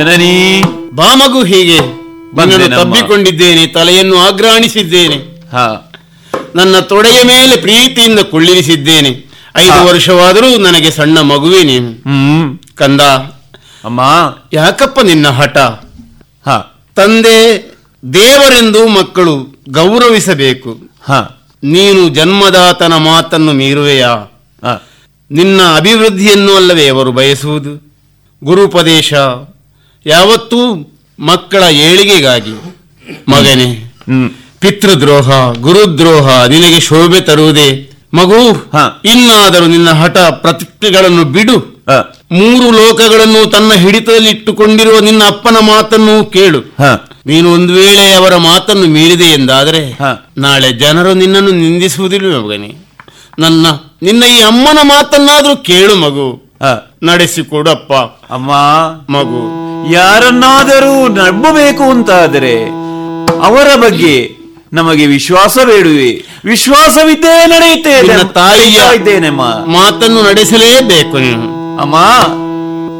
ಜನನಿ ಬಾ ಮಗು ಹೀಗೆ ನಿನ್ನನ್ನು ಬಂದೆನಮ್ಮ. ತಬ್ಬಿಕೊಂಡಿದ್ದೇನೆ ತಲೆಯನ್ನು ಆಗ್ರಾಣಿಸಿದ್ದೇನೆ ಹಾ ನನ್ನ ತೊಡೆಯ ಮೇಲೆ ಪ್ರೀತಿಯಿಂದ ಕುಳ್ಳಿರಿಸಿದ್ದೇನೆ ಐದು ಹಾ. ವರ್ಷವಾದರೂ ನನಗೆ ಸಣ್ಣ ಮಗುವೇ ನೀನು ಹ್ಮ್ ಕಂದ ಅಮ್ಮ ಯಾಕಪ್ಪ ನಿನ್ನ ಹಠ ಹಾ ತಂದೆ ದೇವರೆಂದು ಮಕ್ಕಳು ಗೌರವಿಸಬೇಕು ಹಾ ನೀನು ಜನ್ಮದಾತನ ಮಾತನ್ನು ಮೀರುವೆಯಾ ಹಾ ನಿನ್ನ ಅಭಿವೃದ್ಧಿಯನ್ನು ಅಲ್ಲವೇ ಅವರು ಬಯಸುವುದು ಗುರುಪದೇಶ ಯಾವತ್ತೂ ಮಕ್ಕಳ ಏಳಿಗೆಗಾಗಿ ಮಗನೇ ಹ್ಮ್ ಪಿತೃದ್ರೋಹ ಗುರುದ್ರೋಹ ನಿನಗೆ ಶೋಭೆ ತರುವುದೇ ಮಗು ಹಾ. ಇನ್ನಾದರೂ ನಿನ್ನ ಹಠ ಪ್ರತಿಜ್ಞೆಗಳನ್ನು ಬಿಡು ಹಾ ಮೂರು ಲೋಕಗಳನ್ನು ತನ್ನ ಹಿಡಿತದಲ್ಲಿಟ್ಟುಕೊಂಡಿರುವ ನಿನ್ನ ಅಪ್ಪನ ಮಾತನ್ನು ಕೇಳು ಹಾ ನೀನು ಒಂದು ವೇಳೆ ಅವರ ಮಾತನ್ನು ಮೀರಿದೆ ಎಂದಾದರೆ ಹಾ. ನಾಳೆ ಜನರು ನಿನ್ನನ್ನು ನಿಂದಿಸುವುದಿಲ್ಲ ಮಗನೇ ನನ್ನ ನಿನ್ನ ಈ ಅಮ್ಮನ ಮಾತನ್ನಾದ್ರೂ ಕೇಳು ಮಗು ಹಾ ನಡೆಸಿಕೊಡು ಅಪ್ಪ ಅಮ್ಮ ಮಗು ಯಾರನ್ನಾದರೂ ನಂಬಬೇಕು ಅಂತಾದರೆ ಅವರ ಬಗ್ಗೆ ನಮಗೆ ವಿಶ್ವಾಸ ಬೇಡುವೆ ವಿಶ್ವಾಸವಿದ್ದೇ ನಡೆಯುತ್ತೆ ನಿನ್ನ ತಾಯಿಯ ಇದ್ದೇನೆಮ್ಮ ಮಾತನ್ನು ನಡೆಸಲೇಬೇಕು ನೀನು ಅಮ್ಮ